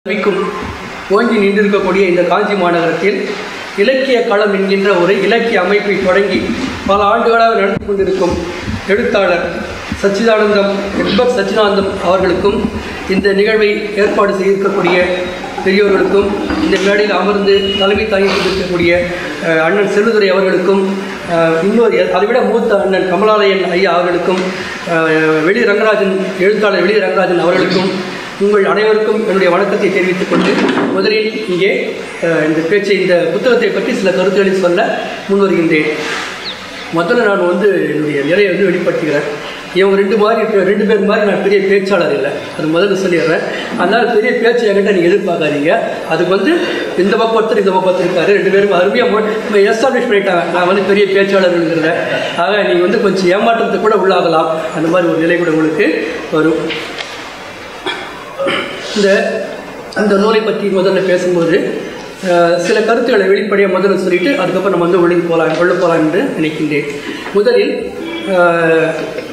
கல்விக்கும் ஓங்கி நின்றிருக்கக்கூடிய இந்த காஞ்சி மாநகரத்தில் இலக்கிய களம் என்கின்ற ஒரு இலக்கிய அமைப்பை தொடங்கி பல ஆண்டுகளாக நடத்தி கொண்டிருக்கும் எழுத்தாளர் சச்சிதானந்தம் எட்பர் சச்சிதானந்தம் அவர்களுக்கும் இந்த நிகழ்வை ஏற்பாடு செய்திருக்கக்கூடிய பெரியோர்களுக்கும் இந்த மேடையில் அமர்ந்து தலைமை தாங்கி கொண்டிருக்கக்கூடிய அஹ், அண்ணன் செல்லுதுரை அவர்களுக்கும் அஹ், இன்னொரு அதைவிட மூத்த அண்ணன் கமலாலயன் ஐயா அவர்களுக்கும் அஹ், வெளி ரங்கராஜன் எழுத்தாளர் வெளி ரங்கராஜன் அவர்களுக்கும் உங்கள் அனைவருக்கும் என்னுடைய வணக்கத்தை தெரிவித்துக் கொண்டு முதலில் இங்கே அஹ், இந்த பேச்சை இந்த புத்தகத்தை பற்றி சில கருத்துக்களை சொல்ல முன்வருகின்றேன் முதல்ல நான் வந்து என்னுடைய நிறைய வந்து வெளிப்படுத்துகிறேன் இவங்க ரெண்டு மாதிரி இருக்க- ரெண்டு பேர் மாதிரி நான் பெரிய பேச்சாளர் இல்லை அது முதல்ல சொல்லிடுறேன் அதனால் பெரிய பேச்சு என்கிட்ட நீங்கள் எதிர்பார்க்காதீங்க அதுக்கு வந்து இந்த பக்கம் ஒருத்தர் இந்த பக்கம் ஒருத்தர் இருக்காரு ரெண்டு பேரும் அருமையாக எஸ்டாப்ளிஷ் பண்ணிட்டாங்க நான் வந்து பெரிய பேச்சாளர்ங்கிறத ஆக நீங்கள் வந்து கொஞ்சம் ஏமாற்றத்துக்கு கூட உள்ளாகலாம் அந்த மாதிரி ஒரு நிலை கூட உங்களுக்கு வரும் இந்த அந்த நூலை பற்றி முதல்ல பேசும்போது அஹ், சில கருத்துக்களை வெளிப்படையாக முதல்ல சொல்லிட்டு அதுக்கப்புறம் நம்ம வந்து ஒழுங்கி போகலாம் கொள்ள போகலாம் என்று நினைக்கின்றேன் முதலில் அஹ்,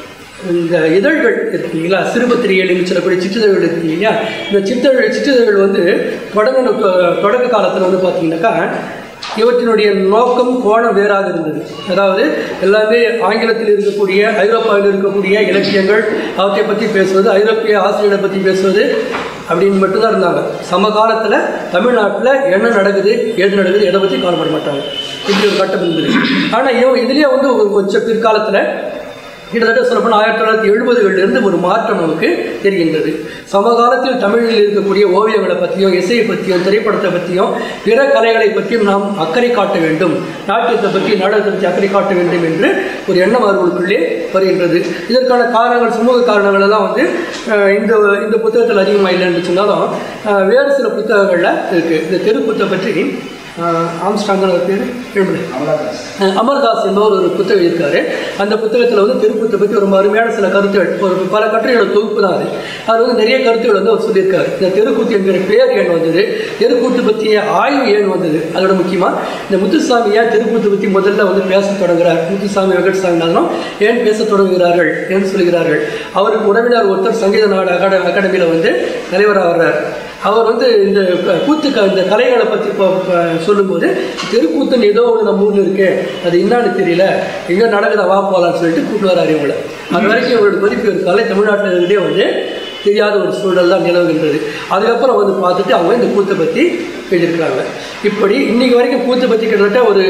இந்த இதழ்கள் இருக்கு இல்லைங்களா சிறுபத்திரிகைகள் சொல்லக்கூடிய சிற்றிதழ்கள் இருக்கு இல்லையா இந்த சித்தழ் சிற்றிதழ்கள் வந்து தொடங்க தொடக்க காலத்தில் வந்து பார்த்தீங்கன்னாக்கா இவற்றினுடைய நோக்கம் கோணம் வேறாக இருந்தது அதாவது எல்லாமே ஆங்கிலத்தில் இருக்கக்கூடிய ஐரோப்பாவில் இருக்கக்கூடிய இலக்கியங்கள் அவற்றை பற்றி பேசுவது ஐரோப்பிய ஆசிரியர்களை பற்றி பேசுவது அப்படின்னு மட்டும்தான் இருந்தாங்க சமகாலத்தில் தமிழ்நாட்டில் என்ன நடக்குது ஏது நடக்குது எதை பற்றி கவலைப்பட மாட்டாங்க இப்படி ஒரு கட்டம் இருந்தது ஆனால் இவங்க இதுலேயே வந்து ஒரு கொஞ்சம் பிற்காலத்தில் கிட்டத்தட்ட சொல்லப்போனால் ஆயிரத்தி தொள்ளாயிரத்தி எழுபதுகளிலிருந்து ஒரு மாற்றம் நமக்கு தெரிகின்றது சமகாலத்தில் தமிழில் இருக்கக்கூடிய ஓவியங்களை பற்றியும் இசையை பற்றியும் திரைப்படத்தை பற்றியும் பிற கலைகளை பற்றியும் நாம் அக்கறை காட்ட வேண்டும் நாட்டியத்தை பற்றி நாடகத்தை பற்றி அக்கறை காட்ட வேண்டும் என்று ஒரு எண்ணம் அவர்களுக்குள்ளே வருகின்றது இதற்கான காரணங்கள் சமூக காரணங்கள் எல்லாம் வந்து அஹ், இந்த இந்த புத்தகத்தில் அதிகமாக இல்லைன்னு சொன்னாலும் அஹ், வேறு சில புத்தகங்களில் இருக்குது இந்த தெருக்கூத்தை பற்றி ஆம்ஸ்டாங்கன் ஒரு பேர் எழுபது அஹ் அமர்தாஸ் என்பவர் ஒரு புத்தகம் இருக்காரு அந்த புத்தகத்தில் வந்து திருப்பத்தை பற்றி ஒரு அருமையான சில கருத்துகள் ஒரு பல கட்டுரைகளோட தொகுப்பு தான் அது அது வந்து நிறைய கருத்துகள் வந்து அவர் சொல்லியிருக்காரு இந்த தெருக்கூத்து என்கிற பேர் ஏன் வந்தது தெருக்கூத்து பற்றிய ஆய்வு ஏன் வந்தது அதோட முக்கியமாக இந்த முத்துசாமி ஏன் தெருக்கூத்து பற்றி முதல்ல வந்து பேச தொடங்குறார் முத்துசாமி வெங்கட்சாமிநாதனும் ஏன் பேச தொடங்குகிறார்கள் என்று சொல்கிறார்கள் அவருக்கு உறவினர் ஒருத்தர் சங்கீத நாடு அகாட அகாடமியில் வந்து தலைவராக வர்றார் அவர் வந்து இந்த க- கூத்து க- இந்த கலைகளை பற்றி இப்போ இப்போ சொல்லும்போது தெருக்கூத்துன்னு ஏதோ ஒன்று நம்ம ஊரில் இருக்கு அது என்னான்னு தெரியல எங்கே நடக்குதா வா போகலான்னு சொல்லிட்டு கூப்பிட்டு வராரு இவங்களை அது வரைக்கும் இவரோட மதிப்பு ஒரு கலை தமிழ்நாட்டில் இருந்தே வந்து தெரியாத ஒரு சூழல் தான் நிலவுகின்றது அதுக்கப்புறம் வந்து பார்த்துட்டு அவங்க இந்த கூத்தை பற்றி எழுதியிருக்கிறாங்க இப்படி இன்னைக்கு வரைக்கும் கூத்தை பற்றி கிட்டத்தட்ட ஒரு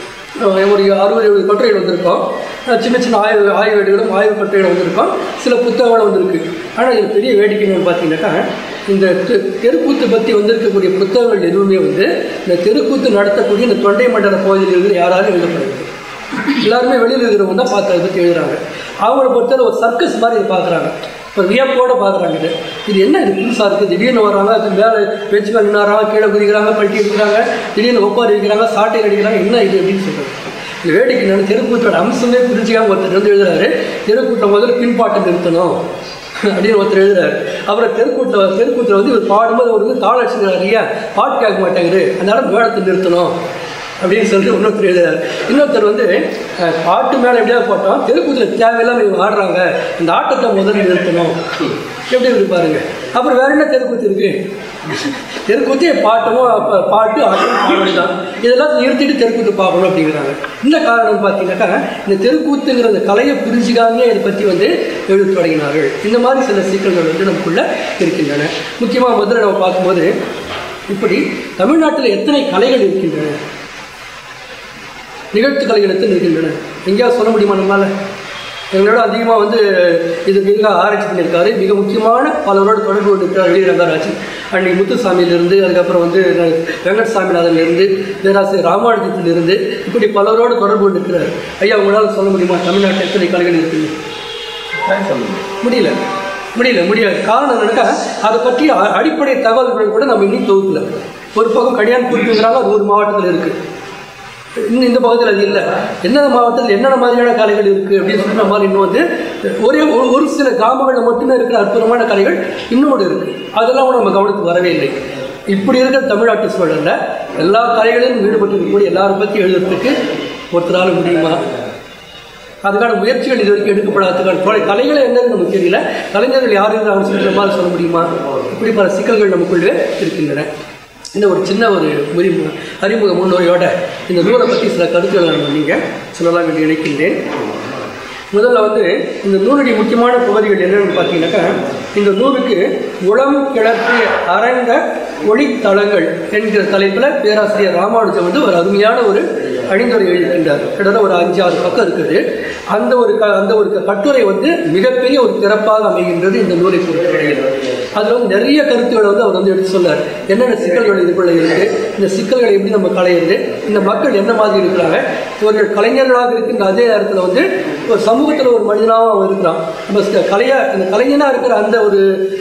அஹ் ஒரு அறுபது எழுபது கட்டுரைகள் வந்திருக்கோம் அஹ் சின்ன சின்ன ஆய்வு ஆய்வேடுகளும் ஆய்வு கட்டுரைகள் வந்திருக்கோம் சில புத்தகங்களும் வந்திருக்கு ஆனால் இது பெரிய வேடிக்கை என்னன்னு பார்த்தீங்கன்னாக்கா இந்த தெ- தெருக்கூத்து பற்றி வந்திருக்கக்கூடிய புத்தகங்கள் எதுவுமே வந்து இந்த தெருக்கூத்து நடத்தக்கூடிய இந்த தொண்டை மண்டல பகுதியில் இருந்து யாராலும் எழுதப்படவில்லை எல்லாருமே வெளியில் இருக்கிறவங்க தான் பார்த்து அதை பற்றி எழுதுறாங்க அவங்கள பொறுத்தவரை ஒரு சர்க்கஸ் மாதிரி இதை பார்க்குறாங்க இப்போ வியப்போட பார்க்குறாங்க இது இது என்ன இது புதுசாக இருக்குது திடீர்னு வர்றாங்க அது மேலே பெஞ்ச் மேலே நின்றாங்க கீழே குதிக்கிறாங்க பல்ட்டி இருக்கிறாங்க திடீர்னு ஒப்பாரி வைக்கிறாங்க சாட்டை அடிக்கிறாங்க என்ன இது அப்படின்னு சொல்கிறாங்க இந்த வேடிக்கை என்னன்னு தெருக்கூட்டோட அம்சமே புரிஞ்சுக்காம ஒருத்தர் வந்து எழுதுறாரு தெருக்கூட்டம் முதல்ல பின்பாட்டை நிறுத்தணும் அப்படின்னு ஒருத்தர் எழுதுறாரு அப்புறம் தெருக்கூட்டில் தெருக்கூட்டில் வந்து இவர் பாடும்போது அவர் வந்து தாள அடிச்சுக்கிறாரு இல்லையா பாட்டு கேட்க மாட்டேங்குது அதனால மேளத்தை நிறுத்தணும் அப்படின்னு சொல்லிட்டு இன்னொருத்தர் எழுதுறாரு இன்னொருத்தர் வந்து அஹ், பாட்டு மேலே எப்படியாவது போட்டோம் தெருக்கூத்தில் தேவையில்லாம இவங்க ஆடுறாங்க இந்த ஆட்டத்தை முதல்ல நிறுத்தணும் எப்படி இருக்கு பாருங்க அப்புறம் வேற என்ன தெருக்கூத்து இருக்கு தெருக்கூத்து பாட்டமும் அப்ப பாட்டு ஆட்டம் பாடல் தான் இதெல்லாம் நிறுத்திட்டு தெருக்கூத்து பார்க்கணும் அப்படிங்கிறாங்க இந்த காரணம் பார்த்தீங்கன்னாக்கா இந்த தெருக்கூத்துங்கிற அந்த கலையை புரிஞ்சுக்காமே இதை பற்றி வந்து எழுத தொடங்கினார்கள் இந்த மாதிரி சில சிக்கல்கள் வந்து நமக்குள்ள இருக்கின்றன முக்கியமாக முதல்ல நம்ம பார்க்கும்போது இப்படி தமிழ்நாட்டில் எத்தனை கலைகள் இருக்கின்றன நிகழ்த்து கலைகள் எத்தனை இருக்கின்றன எங்கேயாவது சொல்ல முடியுமா நம்மளால எங்களோட அதிகமாக வந்து இதுக்கு எதிராக ஆராய்ச்சி பண்ணியிருக்காரு மிக முக்கியமான பலரோட தொடர்பு கொண்டிருக்கிறார் வெளி ரங்கராஜன் அன்னைக்கு முத்துசாமியிலிருந்து அதுக்கப்புறம் வந்து வெங்கட் சாமிநாதன்லேருந்து பேராசிரியர் ராமானுஜத்திலிருந்து இப்படி பலரோடு தொடர்பு கொண்டிருக்கிறார் ஐயா உங்களால் சொல்ல முடியுமா தமிழ்நாட்டில் எத்தனை கலைகள் இருக்குன்னு முடியல முடியல முடியாது காரணம் என்னக்கா அதை பற்றி அ- அடிப்படை தகவல்கள் கூட நம்ம இன்னும் தொகுக்கல ஒரு பக்கம் கடியான் குறிப்புங்கிறாங்க அது ஒரு மாவட்டத்தில் இருக்குது இன்னும் இந்த பகுதியில் அது இல்லை என்னென்ன மாவட்டத்தில் என்னென்ன மாதிரியான கலைகள் இருக்குது அப்படின்னு சொல்லி நம்மளால் இன்னும் வந்து ஒரே ஒரு ஒரு சில கிராமங்களில் மட்டுமே இருக்கிற அற்புதமான கலைகள் இன்னொரு இருக்குது அதெல்லாம் கூட நம்ம கவனத்துக்கு வரவே இல்லை இப்படி இருக்கிற தமிழ்நாட்டு சூழலில் எல்லா கலைகளிலும் ஈடுபட்டு இருக்கக்கூடிய எல்லாரும் பற்றி எழுதுறதுக்கு ஒருத்தரால் முடியுமா அதுக்கான முயற்சிகள் இது வரைக்கும் எடுக்கப்படாததுக்கான தொலை கலைகளை என்னன்னு நமக்கு தெரியல கலைஞர்கள் யார் இருக்கிறாங்கன்னு சொல்லி நம்மளால் சொல்ல முடியுமா இப்படி பல சிக்கல்கள் நமக்குள்ளே இருக்கின்றன இந்த ஒரு சின்ன ஒரு முறிமு அறிமுக முன்னுரையோட இந்த நூலை பற்றி சில கருத்துக்களை நான் நீங்கள் சொல்லலாம் என்று நினைக்கின்றேன் முதல்ல வந்து இந்த நூலுடைய முக்கியமான பகுதிகள் என்னென்னு பார்த்தீங்கன்னாக்கா இந்த நூலுக்கு உளம் கிளப்பிய அரங்க ஒளித்தளங்கள் என்கிற தலைப்பில் பேராசிரியர் ராமானுஜம் வந்து ஒரு அருமையான ஒரு அணிந்துரை எழுதியிருக்கின்றார் கிட்டத்தட்ட ஒரு அஞ்சு ஆறு பக்கம் இருக்குது அந்த ஒரு க அந்த ஒரு கட்டுரை வந்து மிகப்பெரிய ஒரு சிறப்பாக அமைகின்றது இந்த நூலை பொறுத்தவரையில் அதில் வந்து நிறைய கருத்துக்களை வந்து அவர் வந்து எடுத்து சொன்னார் என்னென்ன சிக்கல்கள் இதுக்குள்ள இருக்குது இந்த சிக்கல்களை எப்படி நம்ம களையிறது இந்த மக்கள் என்ன மாதிரி இருக்கிறாங்க இவர்கள் கலைஞர்களாக இருக்கின்ற அதே நேரத்தில் வந்து ஒரு சமூகத்தில் ஒரு மனிதனாகவும் அவன் இருக்கிறான் நம்ம ஸ் கலையா அந்த கலைஞனாக இருக்கிற அந்த ஒரு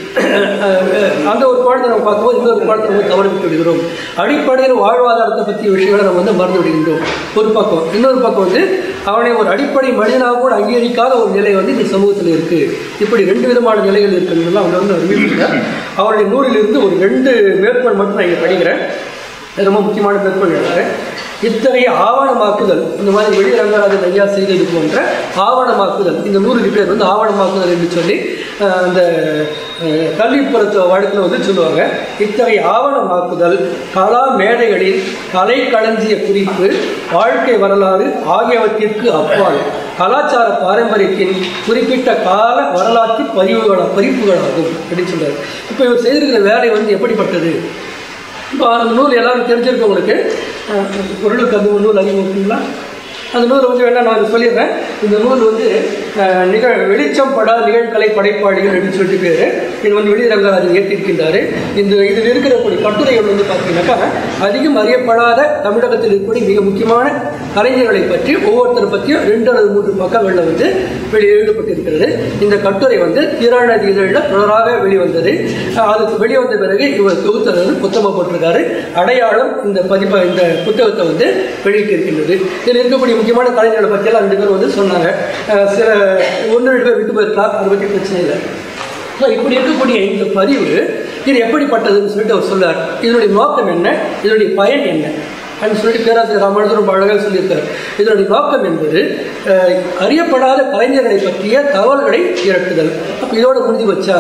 அந்த ஒரு குழந்தை நம்ம பார்க்கும்போது இன்னொரு குழந்தை நம்ம தவறு விட்டு விடுகிறோம் அடிப்படையில் வாழ்வாதாரத்தை பற்றிய விஷயங்களை நம்ம வந்து மறந்து விடுகின்றோம் ஒரு பக்கம் இன்னொரு பக்கம் வந்து அவனை ஒரு அடிப்படை மனிதனாக கூட அங்கீகரிக்காத ஒரு நிலை வந்து இந்த சமூகத்தில் இருக்குது இப்படி ரெண்டு விதமான நிலைகள் இருக்குன்றதுலாம் அவங்க வந்து அறிவிக்கிறார் அவருடைய நூலிலிருந்து ஒரு ரெண்டு மேற்கோள் மட்டும் நான் இங்கே படிக்கிறேன் இது ரொம்ப முக்கியமான மேற்கோள் எழுதுறேன் இத்தகைய ஆவணமாக்குதல் இந்த மாதிரி வெளிரங்கராஜன் ஐயா செய்தது போன்ற ஆவணமாக்குதல் இந்த நூறுக்கு பேர் வந்து ஆவணமாக்குதல் என்று சொல்லி அஹ், அந்த அஹ், கல்விப்புறத்து வழக்கில் வந்து சொல்லுவாங்க இத்தகைய ஆவணமாக்குதல் கலா மேடைகளில் கலை களஞ்சிய குறிப்பு வாழ்க்கை வரலாறு ஆகியவற்றிற்கு அப்பால் கலாச்சார பாரம்பரியத்தின் குறிப்பிட்ட கால வரலாற்று பதிவுகள பதிப்புகளாகும் அப்படின்னு சொல்றாரு இப்போ இவர் செய்திருக்கிற வேலை வந்து எப்படிப்பட்டது இப்போ அந்த நூல் எல்லாரும் தெரிஞ்சிருக்கு உங்களுக்கு அஹ், பொருளுக்கு அந்த ஒரு நூல் அதிகம் இருக்குங்களா அந்த நூல் வந்து வேணா நான் அதை சொல்லிடுறேன் இந்த நூல் வந்து அஹ், நிகழ் வெளிச்சம் படா நிகழ்கலை படைப்பாளிகள் அப்படின்னு சொல்லிட்டு பேர் இது வந்து வெளிரங்கராஜன் ஏற்றிருக்கின்றார் இந்த இதில் இருக்கிறக்கூடிய கட்டுரைகள் வந்து பார்த்தீங்கன்னாக்கா அதிகம் அறியப்படாத தமிழகத்தில் இருக்கக்கூடிய மிக முக்கியமான கலைஞர்களை பற்றி ஒவ்வொருத்தரை பற்றியும் ரெண்டு அல்லது மூன்று பக்கங்களில் வந்து வெளி எழுதப்பட்டிருக்கிறது இந்த கட்டுரை வந்து திராநதி இதழில் தொடராக வெளிவந்தது அஹ் அதுக்கு வெளிவந்த பிறகு இவர் தொகுத்தர் வந்து புத்தகம் போட்டிருக்காரு அடையாளம் இந்த பதிப்ப இந்த புத்தகத்தை வந்து வெளியிட்டிருக்கின்றது இதில் இருக்கக்கூடிய முக்கியமான கலைஞர்களை பற்றியெல்லாம் ரெண்டு பேர் வந்து சொன்னாங்க அஹ் சில ஒன்று ரெண்டு பேர் விட்டு போயிருக்கலாம் அதை பற்றி பிரச்சனை இல்லை ஸோ இப்படி இருக்கக்கூடிய இந்த பதிவு இது எப்படிப்பட்டதுன்னு சொல்லிட்டு அவர் சொல்றார் இதனுடைய நோக்கம் என்ன இதனுடைய பயன் என்ன அப்படின்னு சொல்லிட்டு பேராசிரியர் ராமானுஜர் ரொம்ப அழகாக சொல்லியிருக்கார் இதனுடைய நோக்கம் என்பது அஹ், அறியப்படாத கலைஞர்களை பற்றிய தகவல்களை திரட்டுதல் அப்போ இதோட முடிஞ்சு வச்சா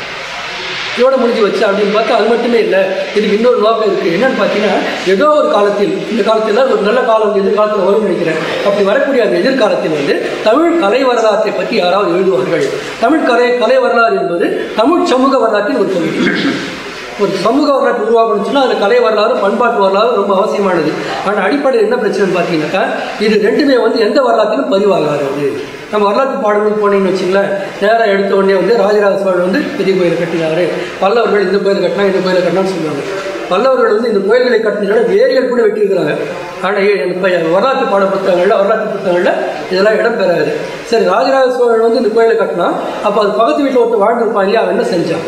இதோட முடிஞ்சு வச்சா அப்படின்னு பார்த்தா அது மட்டுமே இல்லை இதுக்கு இன்னொரு நோக்கம் இருக்குது என்னன்னு பார்த்தீங்கன்னா ஏதோ ஒரு காலத்தில் இந்த காலத்தில் ஒரு நல்ல காலம் எதிர்காலத்தில் வரும்னு நினைக்கிறேன் அப்படி வரக்கூடிய அந்த எதிர்காலத்தில் வந்து தமிழ் கலை வரலாற்றை பற்றி யாராவது எழுதுவார்கள் தமிழ் கலை கலை வரலாறு என்பது தமிழ் சமூக வரலாற்றின் ஒரு பகுதி ஒரு சமூக வரலாற்று உருவாக்கணும்னு சொன்னால் அதில் கலை வரலாறு பண்பாட்டு வரலாறு ரொம்ப அவசியமானது ஆனால் அடிப்படையில் என்ன பிரச்சனைன்னு பார்த்தீங்கன்னாக்கா இது ரெண்டுமே வந்து எந்த வரலாற்றிலும் பதிவாகாது நம்ம வரலாற்று பாடங்கள் போனீங்கன்னு வச்சுங்களேன் நேராக எடுத்த உடனே வந்து ராஜராஜ சோழன் வந்து பெரிய கோயிலை கட்டினாரு பல்லவர்கள் இந்த கோயிலை கட்டினா இந்த கோயிலை கட்டினான்னு சொல்லுவாங்க பல்லவர்கள் வந்து இந்த கோயில்களை கட்டினதோட வேர்கள் கூட வெட்டியிருக்கிறாங்க ஆனால் இப்போ வரலாற்று பாட புத்தகங்களில் வரலாற்று புத்தகங்களில் இதெல்லாம் இடம் பெறாது சரி ராஜராஜ சோழன் வந்து இந்த கோயிலை கட்டினா அப்போ அது பக்கத்து வீட்டில் ஒருத்தர் வாழ்ந்துருப்பான் இல்லையா அவன் என்ன செஞ்சான்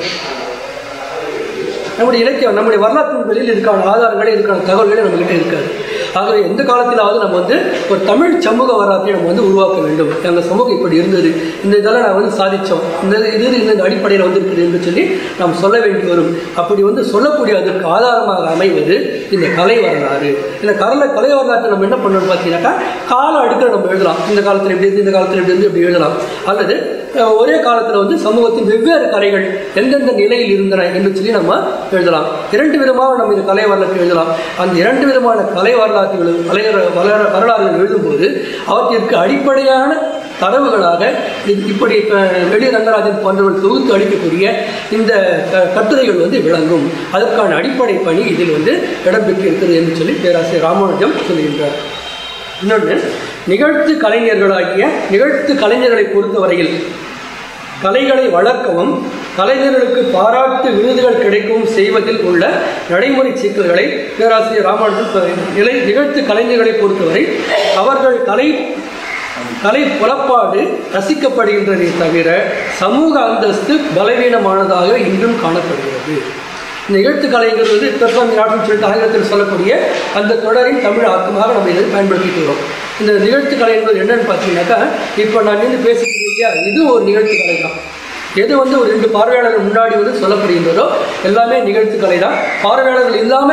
நம்முடைய இலக்கியம் நம்முடைய வரலாற்று வெளியில் இருக்கான ஆதாரங்களே இருக்கான தகவல்களே நம்மகிட்ட இருக்காது ஆகவே எந்த காலத்திலாவது நம்ம வந்து ஒரு தமிழ் சமூக வரலாற்றை நம்ம வந்து உருவாக்க வேண்டும் எங்கள் சமூகம் இப்படி இருந்தது இந்த இதெல்லாம் நான் வந்து சாதித்தோம் இந்த இது இந்த அடிப்படையில் வந்திருக்குது என்று சொல்லி நாம் சொல்ல வேண்டி வரும் அப்படி வந்து சொல்லக்கூடிய அதற்கு ஆதாரமாக அமைவது இந்த கலை வரலாறு இந்த கலை கலை வரலாற்றை நம்ம என்ன பண்ணணும்னு பார்த்தீங்கன்னாக்கா கால அடுக்கில் நம்ம எழுதலாம் இந்த காலத்தில் எப்படி இருந்து இந்த காலத்தில் எப்படி இருந்து இப்படி எழுதலாம் அல்லது அஹ், ஒரே காலத்தில் வந்து சமூகத்தின் வெவ்வேறு கலைகள் எந்தெந்த நிலையில் இருந்தன என்று சொல்லி நம்ம எழுதலாம் இரண்டு விதமாக நம்ம இந்த கலை வரலாற்றை எழுதலாம் அந்த இரண்டு விதமான கலை வரலாற்றுகள் கலை வரலாறு வரலாறுகள் எழுதும்போது அவற்றிற்கு அடிப்படையான தரவுகளாக இது இப்படி இப்போ வெளி ரங்கராஜன் போன்றவர்கள் தொகுத்து அளிக்கக்கூடிய இந்த க- கட்டுரைகள் வந்து விளங்கும் அதற்கான அடிப்படை பணி இதில் வந்து இடம்பெற்று இருக்கிறது என்று சொல்லி பேராசிரியர் ராமானுஜம் சொல்கின்றார் இன்னொன்று நிகழ்த்து கலைஞர்களாகிய நிகழ்த்து கலைஞர்களை பொறுத்தவரையில் கலைகளை வளர்க்கவும் கலைஞர்களுக்கு பாராட்டு விருதுகள் கிடைக்கவும் செய்வதில் உள்ள நடைமுறை சிக்கல்களை பேராசிரியர் ராமானுஜன் ப- நிலை நிகழ்த்து கலைஞர்களை பொறுத்தவரை அவர்கள் கலை கலை புலப்பாடு ரசிக்கப்படுகின்றதை தவிர சமூக அந்தஸ்து பலவீனமானதாக இன்றும் காணப்படுகிறது இந்த எழுத்து கலைங்கிறது பெர்ஃபார்ம் ஆர்ட்னு சொல்லிட்டு ஆங்கிலத்தில் சொல்லக்கூடிய அந்த தொடரின் தமிழ் ஆக்கமாக நம்ம இதை பயன்படுத்திட்டு வரோம் இந்த நிகழ்த்து கலை என்பது என்னன்னு பார்த்தீங்கன்னாக்கா இப்போ நான் நின்று பேசிட்டு இல்லையா இது ஒரு நிகழ்த்து கலை தான் எது வந்து ஒரு ரெண்டு பார்வையாளர்கள் முன்னாடி வந்து சொல்லப்படுகின்றதோ எல்லாமே நிகழ்த்து கலை தான் பார்வையாளர்கள் இல்லாமல்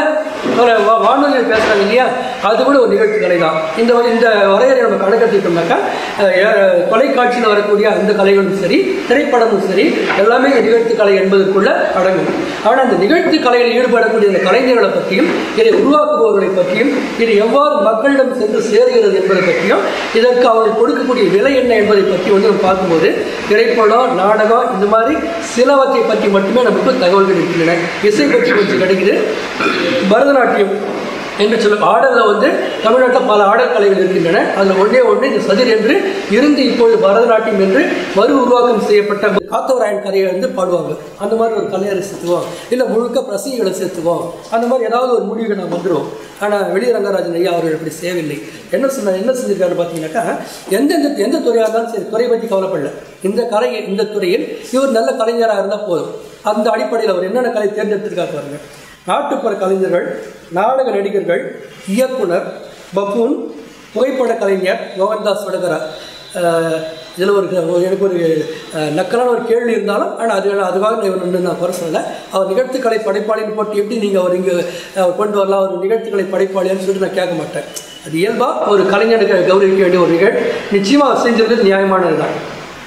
ஒரு வா- வானொலியில் பேசுகிறாங்க இல்லையா அது கூட ஒரு நிகழ்ச்சி கலை தான் இந்த வ- இந்த வரையறை நம்ம கணக்கெடுத்துட்டோம்னாக்கா அஹ், ஏ- தொலைக்காட்சியில் வரக்கூடிய அந்த கலைகளும் சரி திரைப்படமும் சரி எல்லாமே இந்த நிகழ்ச்சி கலை என்பதற்குள்ள அடங்கும் ஆனால் அந்த நிகழ்ச்சி கலையில் ஈடுபடக்கூடிய இந்த கலைஞர்களை பற்றியும் இதை உருவாக்குபவர்களை பற்றியும் இது எவ்வாறு மக்களிடம் சென்று சேருகிறது என்பதை பற்றியும் இதற்கு அவர்கள் கொடுக்கக்கூடிய விலை என்ன என்பதை பற்றி வந்து நம்ம பார்க்கும்போது திரைப்படம் நாடகம் இந்த மாதிரி சிலவற்றை பற்றி மட்டுமே நமக்கு தகவல்கள் இருக்கின்றன இசை பற்றி கொஞ்சம் கிடைக்குது பரதநாட்டியம் என்று சொல்ல ஆடலில் வந்து தமிழ்நாட்டில் பல ஆடல் கலைகள் இருக்கின்றன அதில் ஒன்றே ஒன்று இந்த சதிர் என்று இருந்து இப்பொழுது பரதநாட்டியம் என்று மறு உருவாக்கம் செய்யப்பட்ட காத்தவராயன் கதையை வந்து பாடுவாங்க அந்த மாதிரி ஒரு கலைஞரை சேர்த்துவோம் இல்லை முழுக்க பிரசங்கிகளை சேர்த்துவோம் அந்த மாதிரி ஏதாவது ஒரு முடிவுக்கு நான் வந்துடுவோம் ஆனால் வெளி ரங்கராஜன் ஐயா அவர்கள் அப்படி செய்யவில்லை என்ன சொன்ன என்ன செஞ்சிருக்காரு பார்த்தீங்கன்னாக்கா எந்தெந்த எந்த துறையாக இருந்தாலும் சரி துறை பற்றி கவலைப்படல இந்த கலை இந்த துறையில் இவர் நல்ல கலைஞராக இருந்தால் போதும் அந்த அடிப்படையில் அவர் என்னென்ன கலை தேர்ந்தெடுத்திருக்காரு பாருங்க நாட்டுப்புற கலைஞர்கள் நாடக நடிகர்கள் இயக்குனர் பப்பூன் புகைப்பட கலைஞர் மோகன்தாஸ் வடகரா இதில் ஒரு ஒரு- எனக்கு ஒரு அஹ், நக்கலான ஒரு கேள்வி இருந்தாலும் ஆனால் அது அதுக்காக நான் இவர் ஒன்று நான் குறை சொல்லலை அவர் நிகழ்த்துக்கலை படைப்பாளின்னு போட்டு எப்படி நீங்கள் அவர் இங்கே அவர் கொண்டு வரலாம் அவர் நிகழ்த்துக்கலை படைப்பாளின்னு சொல்லிட்டு நான் கேட்க மாட்டேன் அது இயல்பாக ஒரு கலைஞனுக்கு கௌரவிக்க வேண்டிய ஒரு நிகழ் நிச்சயமாக அவர் செஞ்சது நியாயமானது தான்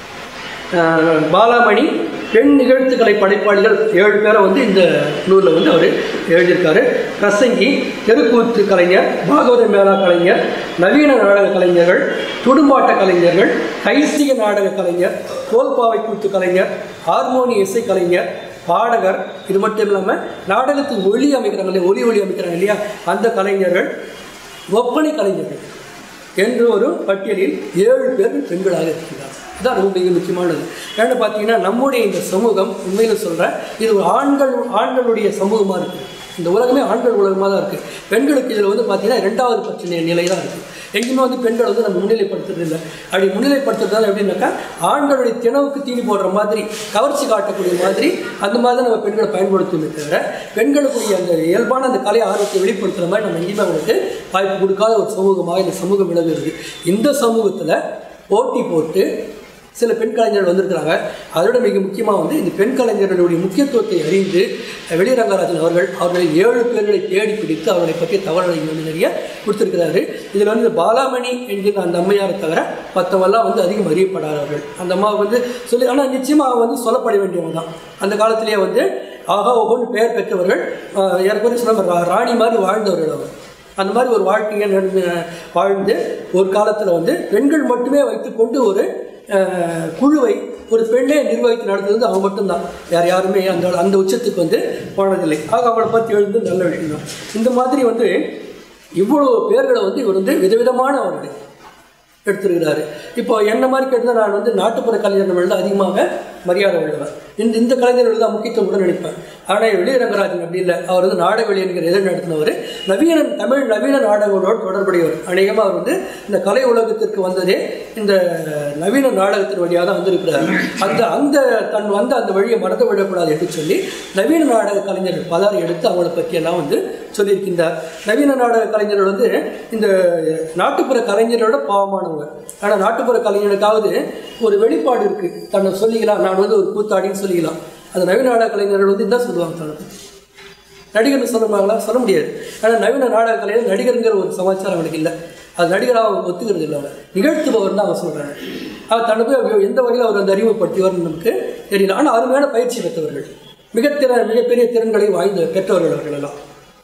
அஹ் பாலாமணி பெண் நிகழ்த்துக்கலை படைப்பாளிகள் ஏழு பேரை வந்து இந்த நூலில் வந்து அவர் எழுதியிருக்காரு பிரசங்கி தெருக்கூத்து கலைஞர் பாகவத மேளா கலைஞர் நவீன நாடக கலைஞர்கள் துடும்பாட்ட கலைஞர்கள் கைசிக நாடக கலைஞர் தோல்பாவை கூத்து கலைஞர் ஹார்மோனி இசை கலைஞர் பாடகர் இது மட்டும் இல்லாமல் நாடகத்துக்கு ஒளி அமைக்கிறாங்க இல்லையா ஒலி ஒளி அமைக்கிறாங்க இல்லையா அந்த கலைஞர்கள் ஒப்பனை கலைஞர்கள் என்று ஒரு பட்டியலில் ஏழு பேர் பெண்களாக இருக்கிறார் இதான் ரொம்ப மிக முக்கியமானது ஏன்னு பார்த்தீங்கன்னா நம்முடைய இந்த சமூகம் உண்மையில் சொல்கிறேன் இது ஒரு ஆண்கள் ஆண்களுடைய சமூகமாக இருக்குது இந்த உலகமே ஆண்கள் உலகமாக தான் இருக்குது பெண்களுக்கு இதில் வந்து பார்த்தீங்கன்னா ரெண்டாவது பிரச்சனை நிலை தான் இருக்குது எங்கேயுமே வந்து பெண்கள் வந்து நம்ம முன்னிலைப்படுத்துறது இல்லை அப்படி முன்னிலைப்படுத்துறதால எப்படின்னாக்கா ஆண்களுடைய திணவுக்கு தீனி போடுற மாதிரி கவர்ச்சி காட்டக்கூடிய மாதிரி அந்த மாதிரி தான் நம்ம பெண்களை பயன்படுத்துமே தவிர பெண்களுக்குரிய அந்த இயல்பான அந்த கலை ஆர்வத்தை வெளிப்படுத்துகிற மாதிரி நம்ம எங்கேயுமே அவங்களுக்கு வாய்ப்பு கொடுக்காத ஒரு சமூகமாக இந்த சமூகம் விலகுகிறது இந்த சமூகத்தில் போட்டி போட்டு சில பெண் கலைஞர்கள் வந்திருக்கிறாங்க அதோட மிக முக்கியமாக வந்து இந்த பெண் கலைஞர்களுடைய முக்கியத்துவத்தை அறிந்து வெளிரங்கராஜன் அவர்கள் அவர்களை ஏழு பேர்களை தேடி பிடித்து அவர்களை பற்றிய தகவல்களை வந்து நிறைய கொடுத்துருக்கிறாரு இதில் வந்து இந்த பாலாமணி என்கிற அந்த அம்மையாரை தவிர மற்றவெல்லாம் வந்து அதிகம் அறியப்படாதவர்கள் அந்த அம்மா வந்து சொல்லி ஆனால் நிச்சயமாக அவங்க வந்து சொல்லப்பட வேண்டியவங்க தான் அந்த காலத்திலேயே வந்து ஆகா ஓஹோன்னு பெயர் பெற்றவர்கள் ஆஹ் ஏறக்குறைய சொன்ன மாதிரி ரா- ராணி மாதிரி வாழ்ந்தவர்கள் அவர் அந்த மாதிரி ஒரு வாழ்க்கையை நடந்து வாழ்ந்து ஒரு காலத்தில் வந்து பெண்கள் மட்டுமே வைத்துக்கொண்டு ஒரு அஹ், குழுவை ஒரு பெண்ணே நிர்வகித்து நடத்துறது அவங்க மட்டும்தான் வேறு யாருமே அந்த அந்த உச்சத்துக்கு வந்து போனதில்லை ஆக அவளை பற்றி எழுந்து நல்ல விஷயம் தான் இந்த மாதிரி வந்து இவ்வளோ பேர்களை வந்து இவர் வந்து விதவிதமான அவர்கள் எடுத்திருக்கிறாரு இப்போ என்ன மாதிரி கேட்டால் நான் வந்து நாட்டுப்புற கலைஞர்கள் தான் அதிகமாக மரியாதை உள்ளவர் இந்த இந்த கலைஞர்கள் தான் முக்கியத்துவம் கூட நினைப்பேன் ஆனால் வெளிய ரங்கராஜன் அப்படி இல்லை அவர் வந்து நாடகவெளி என்கிற இதை நடத்தினவர் நவீன தமிழ் நவீன நாடகங்களோடு தொடர்புடையவர் அநேகமாக அவர் வந்து இந்த கலை உலகத்திற்கு வந்ததே இந்த நவீன நாடகத்தின் வழியாக தான் வந்திருக்கிறார் அந்த அந்த தன் வந்த அந்த வழியை மறந்து விடக்கூடாது என்று சொல்லி நவீன நாடக கலைஞர்கள் பலரை எடுத்து அவங்கள பற்றியெல்லாம் வந்து சொல்லியிருக்கின்றார் நவீன நாடக கலைஞர்கள் வந்து இந்த நாட்டுப்புற கலைஞரோட பாவமானவங்க ஆனால் நாட்டுப்புற கலைஞனுக்காவது ஒரு வெளிப்பாடு இருக்குது தன்னை சொல்லிக்கலாம் நான் வந்து ஒரு கூத்தாடின்னு சொல்லிக்கலாம் அந்த நவீன நாடக கலைஞர்கள் வந்து என்ன சொல்லுவாங்க தன்னை பற்றி நடிகர்னு சொல்லுவாங்களா சொல்ல முடியாது ஆனால் நவீன நாடக கலைஞர் நடிகருங்கிற ஒரு சமாச்சாரம் அவனுக்கு இல்லை அது நடிகராக அவங்க ஒத்துக்கிறது இல்லை அவன் நிகழ்த்துபவர் தான் அவன் சொல்கிறாங்க அவர் தன்னை போய் அவர் எந்த வகையில் அவர் அந்த அறிமுகப்படுத்தியவர்னு நமக்கு தெரியல ஆனால் அருமையான பயிற்சி பெற்றவர்கள் மிகத்திற மிகப்பெரிய திறன்களை வாய்ந்த பெற்றவர்கள் அவர்கள் எல்லாம்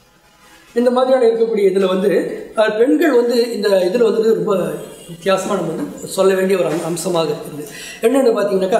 இந்த மாதிரியான இருக்கக்கூடிய இதில் வந்து அஹ், பெண்கள் வந்து இந்த இதில் வந்து ரொம்ப வித்தியாசமாக நம்ம வந்து சொல்ல வேண்டிய ஒரு அம்- அம்சமாக இருக்குது என்னென்னு பார்த்தீங்கன்னாக்கா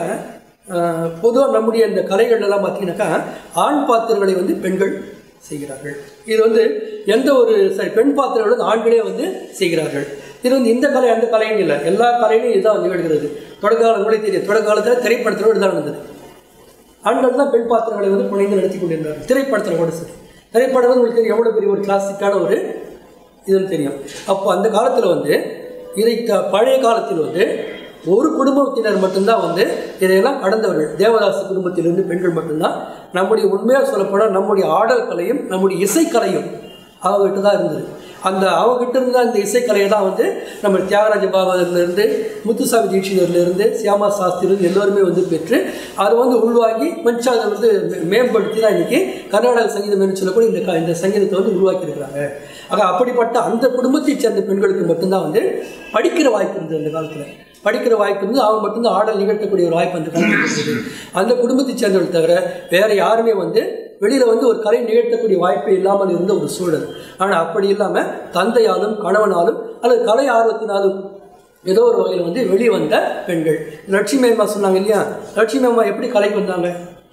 பொதுவாக நம்முடைய இந்த கலைகள் எல்லாம் பார்த்தீங்கன்னாக்கா ஆண் பாத்திரங்களை வந்து பெண்கள் செய்கிறார்கள் இது வந்து எந்த ஒரு சரி பெண் பாத்திரங்கள் வந்து ஆண்களே வந்து செய்கிறார்கள் இது வந்து இந்த கலை அந்த கலைன்னு இல்லை எல்லா கலையிலும் இதுதான் நிகழ்கிறது தொடக்க காலம் கூட தெரியும் தொடக்க காலத்தில் திரைப்படத்திலோடு இதுதான் நடந்தது ஆண்கள் தான் பெண் பாத்திரங்களை வந்து புனைந்து நடத்தி கொண்டிருந்தார்கள் திரைப்படத்தில் கூட சரி திரைப்படம் வந்து உங்களுக்கு தெரியும் எவ்வளோ பெரிய ஒரு கிளாசிக்கான ஒரு இதுன்னு தெரியும் அப்போ அந்த காலத்தில் வந்து இதை த- பழைய காலத்தில் வந்து ஒரு குடும்பத்தினர் மட்டும்தான் வந்து இதையெல்லாம் கடந்தவர்கள் தேவதாச குடும்பத்திலிருந்து பெண்கள் மட்டும்தான் நம்முடைய உண்மையாக சொல்லப்போனால் நம்முடைய ஆடல் கலையும் நம்முடைய இசைக்கலையும் அவங்ககிட்ட தான் இருந்தது அந்த அவங்ககிட்ட இருந்த அந்த இசைக்கலையை தான் வந்து நம்ம தியாகராஜ பாகவதர்லேருந்து முத்துசாமி தீட்சிதர்லேருந்து சியாமா சாஸ்திரிலேருந்து எல்லோருமே வந்து பெற்று அதை வந்து உள்வாங்கி கொஞ்சம் அதை வந்து மே- மேம்படுத்தி தான் இன்னைக்கு கர்நாடக சங்கீதம் என்று சொல்லக்கூடிய இந்த க- இந்த சங்கீதத்தை வந்து உருவாக்கி இருக்கிறாங்க ஆக அப்படிப்பட்ட அந்த குடும்பத்தைச் சேர்ந்த பெண்களுக்கு மட்டும்தான் வந்து படிக்கிற வாய்ப்பு இருந்தது அந்த காலத்தில் படிக்கிற வாய்ப்பு இருந்து அவங்க மட்டும்தான் ஆடல் நிகழ்த்தக்கூடிய ஒரு வாய்ப்பு அந்த காலத்தில் இருந்தது அந்த குடும்பத்தைச் சேர்ந்தவர்கள் தவிர வேற யாருமே வந்து வெளியில் வந்து ஒரு கலை நிகழ்த்தக்கூடிய வாய்ப்பே இல்லாமல் இருந்த ஒரு சூழல் ஆனால் அப்படி இல்லாமல் தந்தையாலும் கணவனாலும் அல்லது கலை ஆர்வத்தினாலும் ஏதோ ஒரு வகையில் வந்து வெளியே வந்த பெண்கள் லட்சுமி அம்மா சொன்னாங்க இல்லையா லட்சுமி அம்மா எப்படி கலைக்கு வந்தாங்க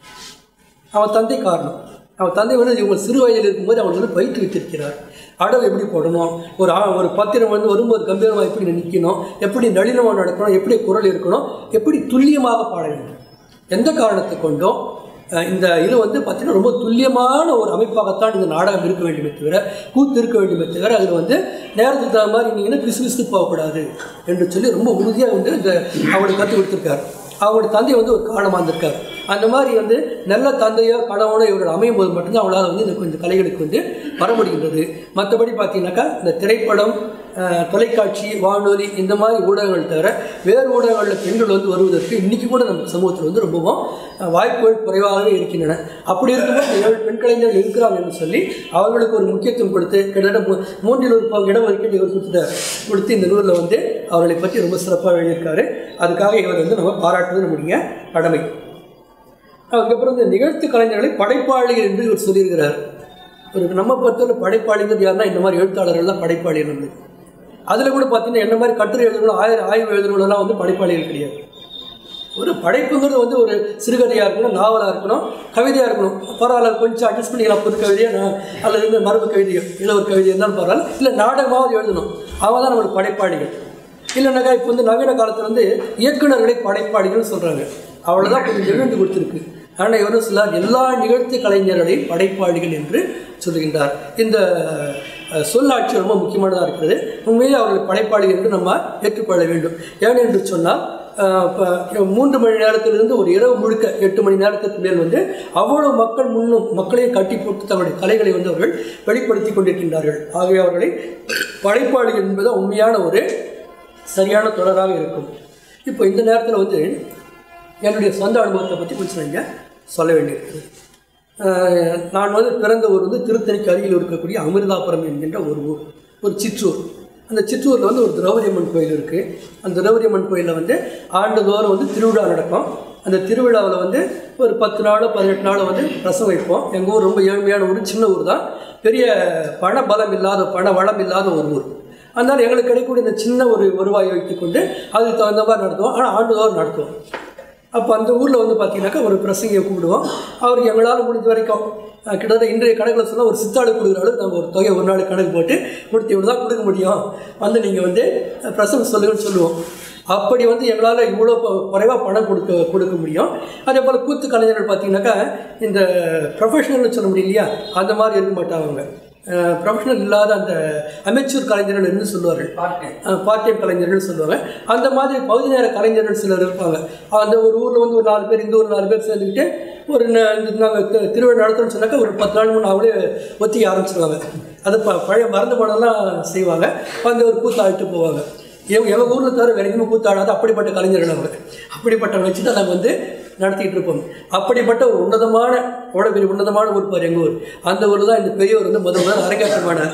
அவன் தந்தை காரணம் அவன் தந்தை வந்து இவங்க சிறு வயதில் இருக்கும்போது அவன் வந்து பயிற்றுவித்திருக்கிறார் அடவு எப்படி போடணும் ஒரு ஆ- ஒரு பத்திரம் வந்து வரும்போது கம்பீரமாக எப்படி நிற்கணும் எப்படி நளினமாக நடக்கணும் எப்படி குரல் இருக்கணும் எப்படி துல்லியமாக பாட வேண்டும் எந்த காரணத்தை கொண்டும் அஹ், இந்த இது வந்து பார்த்தீங்கன்னா ரொம்ப துல்லியமான ஒரு அமைப்பாகத்தான் இந்த நாடகம் இருக்க வேண்டுமே தவிர கூத்து இருக்க வேண்டுமே தவிர அதில் வந்து நேரத்துக்கு தகுந்த மாதிரி இருந்தீங்கன்னா பிசு பிசு போகக்கூடாது என்று சொல்லி ரொம்ப உறுதியாக வந்து இந்த அவளுக்கு கற்றுக் கொடுத்துருக்காரு அவங்களுடைய தந்தை வந்து ஒரு காரணமாக இருந்திருக்காரு அந்த மாதிரி வந்து நல்ல தந்தையோ கணவனோ இவர்கள் அமையும் போது மட்டும்தான் அவளால் வந்து இந்த கொஞ்சம் கலைகளுக்கு வந்து வர முடிகின்றது மற்றபடி பார்த்தீங்கன்னாக்கா இந்த திரைப்படம் அஹ், தொலைக்காட்சி வானொலி இந்த மாதிரி ஊடகங்கள் தவிர வேறு ஊடகங்களில் பெண்கள் வந்து வருவதற்கு இன்றைக்கி கூட நம்ம சமூகத்தில் வந்து ரொம்பவும் அஹ், வாய்ப்புகள் குறைவாகவே இருக்கின்றன அப்படி இருக்கும்போது இந்த ஏழு பெண் கலைஞர்கள் இருக்கிறாங்க என்று சொல்லி அவர்களுக்கு ஒரு முக்கியத்துவம் கொடுத்து கிட்டத்தட்ட மூ- மூன்றில் ஒரு பங்கு இடம் ஒதுக்கீடு இவர் கொடுத்துட்டார் கொடுத்து இந்த நூலில் வந்து அவர்களை பற்றி ரொம்ப சிறப்பாக எழுதியிருக்காரு அதுக்காக இவர் வந்து நம்ம பாராட்டுவது நம்முடைய கடமை அதுக்கப்புறம் இந்த நிகழ்த்து கலைஞர்களை படைப்பாளிகள் என்று இவர் சொல்லியிருக்கிறார் ஒரு நம்ம பொறுத்தவரை படைப்பாளிகள் யாருன்னா இந்த மாதிரி எழுத்தாளர்கள் தான் படைப்பாளிகள் வந்து அதில் கூட பார்த்தீங்கன்னா என்ன மாதிரி கட்டுரை எழுதுறவங்களும் ஆயிரம் ஆய்வு எழுதுறவங்களெல்லாம் வந்து படைப்பாளிகள் கிடையாது ஒரு படைப்புங்கிறது வந்து ஒரு சிறுகதையாக இருக்கணும் நாவலாக இருக்கணும் கவிதையாக இருக்கணும் பரவாயில்ல கொஞ்சம் அட்ஜஸ்ட் பண்ணிக்கலாம் புது கவிதையோ நான் அல்லது இந்த மரபு கவிதையோ இல்லை ஒரு கவிதை இருந்தாலும் பரவாயில்ல இல்லை நாடகமாவது எழுதணும் அவங்க தான் நம்மளுக்கு படைப்பாளிகள் இல்லைனாக்கா இப்போ வந்து நவீன காலத்தில் வந்து இயக்குனர்களை படைப்பாளிகள்னு சொல்கிறாங்க அவ்வளோதான் கொஞ்சம் எழுந்து கொடுத்துருக்கு ஆனால் இவரும் சிலர் எல்லா நிகழ்த்து கலைஞர்களையும் படைப்பாளிகள் என்று சொல்லுகின்றார் இந்த அஹ், சொல்லாட்சி ரொம்ப முக்கியமானதாக இருக்கிறது உண்மையிலே அவர்கள் படைப்பாளிகள் என்று நம்ம ஏற்றுக்கொள்ள வேண்டும் ஏன் என்று சொன்னால் அஹ், இப்ப மூன்று மணி நேரத்திலிருந்து ஒரு இரவு முழுக்க எட்டு மணி நேரத்துக்கு மேல் வந்து அவ்வளவு மக்கள் முன்னும் மக்களையும் கட்டி போட்டு தங்களுடைய கலைகளை வந்து அவர்கள் வெளிப்படுத்தி கொண்டிருக்கின்றார்கள் ஆகவே அவர்களை படைப்பாளிகள் என்பது உண்மையான ஒரு சரியான தொடராக இருக்கும் இப்போ இந்த நேரத்தில் வந்து என்னுடைய சொந்த அனுபவத்தை பற்றி கொஞ்சம் நீங்கள் சொல்ல வேண்டியிருக்கிறது அஹ், நான் வந்து பிறந்த ஊர் வந்து திருத்தணிக்கு அருகில் இருக்கக்கூடிய அமிர்தாபுரம் என்கின்ற ஒரு ஊர் ஒரு சிற்றூர் அந்த சிற்றூரில் வந்து ஒரு திரௌபதி அம்மன் கோயில் இருக்குது அந்த திரௌபதி அம்மன் கோயிலில் வந்து ஆண்டுதோறும் வந்து திருவிழா நடக்கும் அந்த திருவிழாவில் வந்து ஒரு பத்து நாளோ பதினெட்டு நாளோ வந்து ரசம் வைப்போம் எங்கள் ஊர் ரொம்ப ஏழ்மையான ஊர் சின்ன ஊர் தான் பெரிய பண பலம் இல்லாத பண வளம் இல்லாத ஒரு ஊர் அதனால் எங்களுக்கு கிடைக்கக்கூடிய இந்த சின்ன ஒரு வருவாயை வைத்துக்கொண்டு அதுக்கு தகுந்த மாதிரி நடத்துவோம் ஆனால் ஆண்டுதோறும் நடத்துவோம் அப்போ அந்த ஊரில் வந்து பார்த்தீங்கன்னாக்கா ஒரு பிரசங்கியை கூப்பிடுவோம் அவருக்கு எங்களால் முடிஞ்ச வரைக்கும் அஹ், கிட்டத்தட்ட இன்றைய கணக்கில் சொன்னால் ஒரு சித்தாடு கொடுக்குற அளவுக்கு நம்ம ஒரு தொகை ஒரு நாள் கணக்கு போட்டு கொடுத்து இவ்வளோ தான் கொடுக்க முடியும் வந்து நீங்கள் வந்து அஹ், பிரசங்கம் சொல்லுங்கன்னு சொல்லுவோம் அப்படி வந்து எங்களால் இவ்வளோ குறைவாக பணம் கொடுக்க கொடுக்க முடியும் அதே போல் கூத்து கலைஞர்கள் பார்த்தீங்கன்னாக்கா இந்த ப்ரொஃபஷனல்னு சொல்ல முடியும் இல்லையா அந்த மாதிரி இருக்க மாட்டாங்க அவங்க ப்ரொஃபஷனல் இல்லாத அந்த அமைச்சூர் கலைஞர்கள் என்று சொல்லுவார்கள் பார்ட் டைம் கலைஞர்கள் சொல்லுவாங்க அந்த மாதிரி பகுதி நேர கலைஞர்கள் சிலர் இருப்பாங்க அந்த ஒரு ஊரில் வந்து ஒரு நாலு பேர் இந்த ஒரு நாலு பேர் சேர்ந்துக்கிட்டு ஒரு நாங்கள் திருவிழா நடத்தணும்னு சொன்னாக்கா ஒரு பத்து நாள் முன்னே அவங்களே ஒத்திக்க ஆரம்பிச்சிருவாங்க அது ப பழைய மருந்து படம்லாம் செய்வாங்க வந்து ஒரு கூத்து ஆடிட்டு போவாங்க இவங்க எங்கள் ஊரில் தவிர வேற எங்கேயுமே கூத்தாடாது அப்படிப்பட்ட கலைஞர்கள் அவங்க அப்படிப்பட்டவங்க வச்சு தான் நாங்கள் வந்து நடத்திட்டு இருப்போம் அப்படிப்பட்ட ஒரு உன்னதமான எவ்வளோ பெரிய உன்னதமான ஊர் பாரு எங்கள் ஊர் அந்த ஊரில் தான் இந்த பெரியவர் வந்து முதல் முதல் அரங்கேற்றமானார்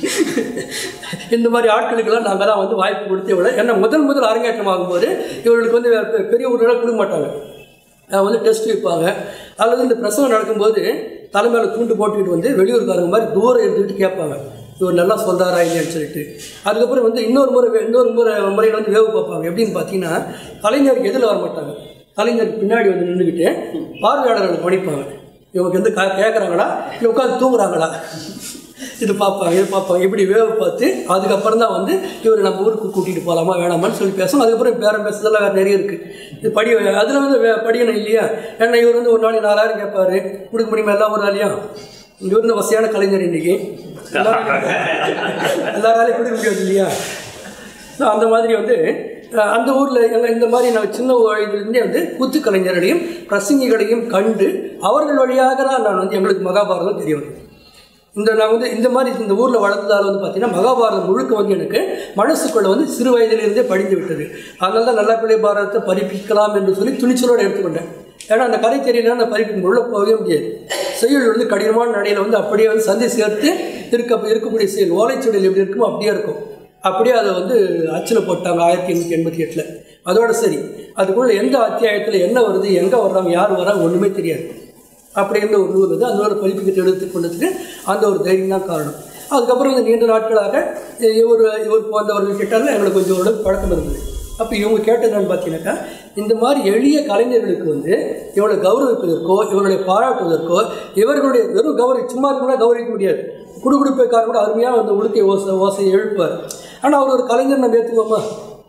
இந்த மாதிரி ஆட்களுக்கெல்லாம் நாங்கள் தான் வந்து வாய்ப்பு கொடுத்து இவ்வளோ ஏன்னா முதல் முதல் அரங்கேற்றம் ஆகும்போது இவர்களுக்கு வந்து வேற பெ- பெரிய ஊரெல்லாம் கொடுக்க மாட்டாங்க அஹ் வந்து டெஸ்ட் வைப்பாங்க அல்லது இந்த பிரசவம் நடக்கும்போது தலைமையில தூண்டு போட்டுக்கிட்டு வந்து வெளியூர்காரங்க மாதிரி தூரம் எடுத்துக்கிட்டு கேட்பாங்க இவர் நல்லா சொல்கிறாரா இல்லையான்னு சொல்லிட்டு அதுக்கப்புறம் வந்து இன்னொரு முறை வே- இன்னொரு முறை முறையில் வந்து வேவு பார்ப்பாங்க எப்படின்னு பார்த்தீங்கன்னா கலைஞருக்கு எதில் வர மாட்டாங்க கலைஞருக்கு பின்னாடி வந்து நின்றுக்கிட்டு பார்வையாளர்களை கவனிப்பாங்க இவங்க வந்து கே கேட்குறாங்களா இல்லை உட்காந்து தூங்குறாங்களா இது பார்ப்பாங்க இது பார்ப்பாங்க இப்படி வேவு பார்த்து அதுக்கப்புறம் தான் வந்து இவர் நம்ம ஊருக்கு கூட்டிகிட்டு போகலாமா வேணாமான்னு சொல்லி பேசணும் அதுக்கப்புறம் பேரம் பேசுறதெல்லாம் வேறு நிறைய இருக்குது இது படி அதில் வந்து வே- படிக்கணும் இல்லையா ஏன்னா இவர் வந்து ஒரு நாளைக்கு நாலாயிரம் கேட்பாரு கொடுக்க முடியுமா எல்லா ஒரு நாளையும் இவர் வந்து வசதியான கலைஞர் இன்னைக்கு எல்லாரும் எல்லாராலையும் கொடுக்க முடியாது இல்லையா ஸோ அந்த மாதிரி வந்து அஹ், அந்த ஊரில் எங்கள் இந்த மாதிரி நான் சின்ன வயதிலிருந்தே வந்து கூத்து கலைஞர்களையும் பிரசங்கிகளையும் கண்டு அவர்கள் வழியாக தான் நான் வந்து எங்களுக்கு மகாபாரதம் தெரிய வந்தது இந்த நான் வந்து இந்த மாதிரி இந்த ஊரில் வளர்ந்ததால் வந்து பார்த்தீங்கன்னா மகாபாரதம் முழுக்க வந்து எனக்கு மனசுக்குள்ள வந்து சிறு வயதிலிருந்தே படிந்து விட்டது அதனால தான் நல்லா பிள்ளை பாரதத்தை பறிப்பிக்கலாம் என்று சொல்லி துணிச்சலோடு எடுத்துக்கொண்டேன் ஏன்னா அந்த கதை தெரியலன்னா அந்த பறிப்பு உள்ள போகவே முடியாது செயல் வந்து கடினமான நடையில் வந்து அப்படியே வந்து சந்தை சேர்த்து இருக்க இருக்கக்கூடிய செயல் ஓலைச்சுவடியில் எப்படி இருக்குமோ அப்படியே இருக்கும் அப்படியே அதை வந்து அச்சில் போட்டாங்க ஆயிரத்தி எண்ணூற்றி எண்பத்தி எட்டில் அதோட சரி அதுக்குள்ள எந்த அத்தியாயத்தில் என்ன வருது எங்கே வர்றாங்க யார் வராங்க ஒன்றுமே தெரியாது அப்படி இருந்த ஒரு நூல் வந்து அந்த ஒரு பதிப்புக்கிட்டு எடுத்து கொண்டதுக்கு அந்த ஒரு தைரியம் தான் காரணம் அதுக்கப்புறம் வந்து நீண்ட நாட்களாக இவர் இவர் போன்றவர்கள் கிட்டால எங்களுக்கு கொஞ்சம் ஓரளவுக்கு பழக்கம் இருந்தது அப்போ இவங்க கேட்டது என்னன்னு பார்த்தீங்கன்னாக்கா இந்த மாதிரி எளிய கலைஞர்களுக்கு வந்து இவங்களை கௌரவிப்பதற்கோ இவர்களை பாராட்டுவதற்கோ இவர்களுடைய வெறும் கௌரவி சும்மா இருக்கணும்னா கௌரவிக்க முடியாது குடுகுடுப்பைக்காரன் கூட அருமையாக அந்த உடுக்கை ஓசை ஓசையை எழுப்பார் ஆனால் அவர் ஒரு கலைஞர் நம்ம ஏற்றுக்குவோமா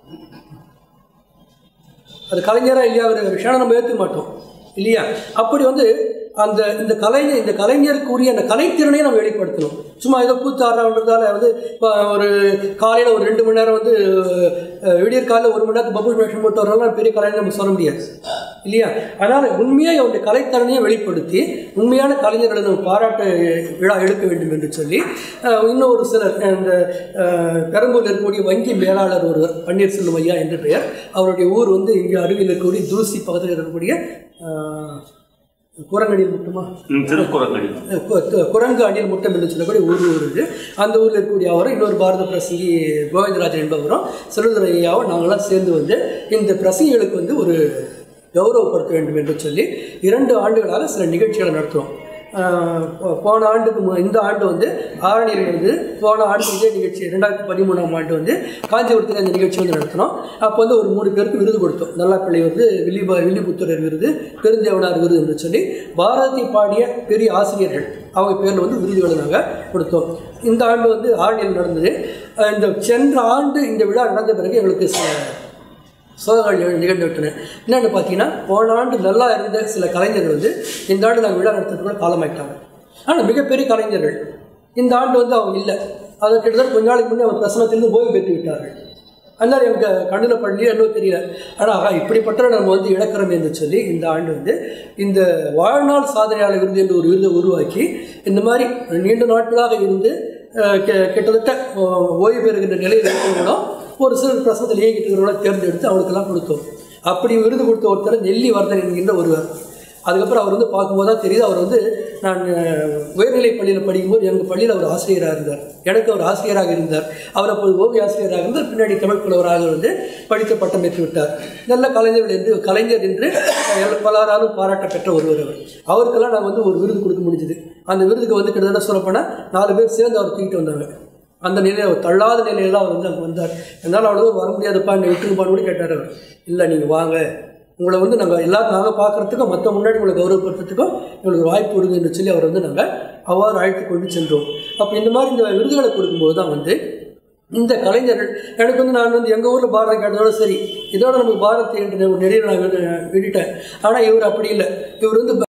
அது கலைஞராக இல்லையா ஒரு விஷயம் நம்ம ஏற்றுக்க மாட்டோம் இல்லையா அப்படி வந்து அந்த இந்த கலைஞர் இந்த கலைஞருக்குரிய அந்த கலைத்திறனையும் நம்ம வெளிப்படுத்தணும் சும்மா ஏதோ கூத்தாடுறதுனால வந்து இப்போ ஒரு காலையில் ஒரு ரெண்டு மணி நேரம் வந்து அஹ், விடியற் காலையில் ஒரு மணி நேரத்துக்கு பபுள் வேஷம் போட்டு வரலாம் பெரிய கலைஞர் நம்ம சொல்ல முடியாது இல்லையா அதனால் உண்மையாக அவருடைய கலைத்திறனையும் வெளிப்படுத்தி உண்மையான கலைஞர்களை நம்ம பாராட்ட விழா எடுக்க வேண்டும் என்று சொல்லி அஹ், இன்னும் ஒரு சிலர் இந்த அஹ், பெரம்பூரில் இருக்கக்கூடிய வங்கி மேலாளர் ஒருவர் பன்னீர்செல்வம் ஐயா என்று பெயர் அவருடைய ஊர் வந்து இங்கே அருகில் இருக்கக்கூடிய துருசி பக்கத்தில் இருக்கக்கூடிய அஹ், குரங்கடியில் மட்டுமா ம், திருக்குறங்கடி கு- கு- குரங்கு அணில் முட்டம் என்று சொல்லக்கூடிய ஒரு ஊர் இருக்குது அந்த ஊரில் இருக்கக்கூடிய அவரும் இன்னொரு பாரத பிரசங்கி கோவிந்தராஜன் என்பவரும் செல்வதுரை ஐயாவும் நாங்களாம் சேர்ந்து வந்து இந்த பிரசங்கிகளுக்கு வந்து ஒரு கௌரவப்படுத்த வேண்டும் என்று சொல்லி இரண்டு ஆண்டுகளாக சில நிகழ்ச்சிகளை நடத்துவோம் ஆஹ் போ- போன ஆண்டுக்கு மு- இந்த ஆண்டு வந்து ஆரணியில் வந்து போன ஆண்டு இதே நிகழ்ச்சி ரெண்டாயிரத்தி பதிமூணாம் ஆண்டு வந்து காஞ்சிபுரத்தில் அந்த நிகழ்ச்சி வந்து நடத்தினோம் அப்போ வந்து ஒரு மூணு பேருக்கு விருது கொடுத்தோம் நல்லா பிள்ளை வந்து வில்லிபா வில்லிபுத்தூரர் விருது பெருந்தேவனார் விருது என்று சொல்லி பாரதி பாடிய பெரிய ஆசிரியர்கள் அவங்க பேரில் வந்து விருதுகளை நாங்கள் கொடுத்தோம் இந்த ஆண்டு வந்து ஆரணியில் நடந்தது அஹ் இந்த சென்ற ஆண்டு இந்த விழா நடந்த பிறகு எங்களுக்கு சில சோகங்கள் நிகழ்- நிகழ்ந்து விட்டன என்னென்னு பார்த்தீங்கன்னா போன ஆண்டு நல்லா இருந்த சில கலைஞர்கள் வந்து இந்த ஆண்டு நாங்கள் விழா நடத்துறதுக்கு கூட காலமாயிட்டாங்க ஆனால் மிகப்பெரிய கலைஞர்கள் இந்த ஆண்டு வந்து அவங்க இல்லை அதை கிட்டத்தட்ட கொஞ்ச நாளைக்கு முன்னே அவங்க பிரசனத்திலிருந்து ஓய்வு பெற்று விட்டார்கள் அதனால் எனக்கு கண்ணில் பள்ளியோ என்னவோ தெரியல ஆனால் ஆகா இப்படிப்பட்ட நம்ம வந்து இழக்கிறோம் என்று சொல்லி இந்த ஆண்டு வந்து இந்த வாழ்நாள் சாதனையாளர் விருது என்று ஒரு விருதை உருவாக்கி இந்த மாதிரி நீண்ட நாட்களாக இருந்து அஹ், கி- கிட்டத்தட்ட அஹ், ஓய்வு பெறுகின்ற நிலையில் இருக்கிறவங்களும் ஒரு சிலர் பிரசனத்தில் இயங்கிட்டு இருக்கிறவங்கள தேர்ந்தெடுத்து அவங்களுக்கெல்லாம் கொடுத்தோம் அப்படி விருது கொடுத்த ஒருத்தர் நெல்லி வர்தன் என்கின்ற ஒருவர் அதுக்கப்புறம் அவர் வந்து பார்க்கும்போது தான் தெரியுது அவர் வந்து நான் அஹ், உயர்நிலைப் பள்ளியில் படிக்கும்போது எங்கள் பள்ளியில் அவர் ஆசிரியராக இருந்தார் எனக்கு அவர் ஆசிரியராக இருந்தார் அவர் அப்போது ஓவிய ஆசிரியராக இருந்தார் பின்னாடி தமிழ் புலவராக வந்து படித்த பட்டம் பெற்று விட்டார் நல்ல கலைஞர்கள் என்று கலைஞர் என்று எல்லா- பலராலும் பாராட்ட பெற்ற ஒருவர் அவர் அவருக்கெல்லாம் நாங்கள் வந்து ஒரு விருது கொடுக்க முடிஞ்சுது அந்த விருதுக்கு வந்து கிட்டத்தட்ட சொல்லப்போனால் நாலு பேர் சேர்ந்து அவர் தூக்கிட்டு வந்தாங்க அந்த நிலையில் அவர் தள்ளாத நிலையில அவர் வந்து அங்கே வந்தார் என்னால் அவ்வளோ வர முடியாதுப்பா என்னை விட்டுருப்பான்னு கூட கேட்டார் அவர் இல்லை நீங்கள் வாங்க உங்களை வந்து நாங்கள் எல்லாரும் நாங்கள் பார்க்குறதுக்கும் மற்ற முன்னாடி உங்களை கௌரவப்படுத்துறதுக்கும் எங்களுக்கு ஒரு வாய்ப்பு கொடுங்க என்று சொல்லி அவர் வந்து நாங்கள் அவ்வாறு அழைத்து கொண்டு சென்றோம் அப்போ இந்த மாதிரி இந்த விருதுகளை கொடுக்கும்போது தான் வந்து இந்த கலைஞர்கள் எனக்கு வந்து நான் வந்து எங்கள் ஊரில் பாரதம் கேட்டதோட சரி இதோட நமக்கு பாரத் என்ற நிறைய நான் விட்டுட்டேன் ஆனால் இவர் அப்படி இல்லை இவர் வந்து